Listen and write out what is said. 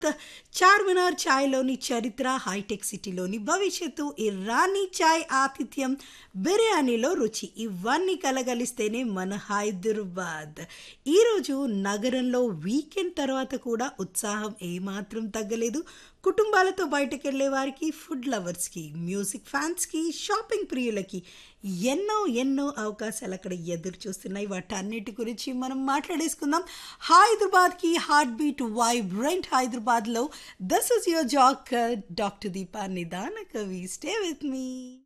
చార్మినార్ ఛాయ్లోని చరిత్ర హైటెక్ సిటీలోని భవిష్యత్తు ఇరానీ ఛాయ్ ఆతిథ్యం బిర్యానీలో రుచి ఇవన్నీ కలగలిస్తేనే మన హైదరాబాద్ ఈరోజు నగరంలో వీకెండ్ తర్వాత కూడా ఉత్సాహం ఏమాత్రం తగ్గలేదు కుటుంబాలతో బయటకు వెళ్ళే వారికి ఫుడ్ లవర్స్కి మ్యూజిక్ ఫ్యాన్స్కి షాపింగ్ ప్రియులకి ఎన్నో ఎన్నో అవకాశాలు అక్కడ ఎదురు చూస్తున్నాయి వాటన్నిటి గురించి మనం మాట్లాడేసుకుందాం హైదరాబాద్కి హార్ట్ బీట్ వైబ్రెంట్ హైదరాబాద్లో this is your jack doctor Deepa నిదాన కవి స్టే విత్ మీ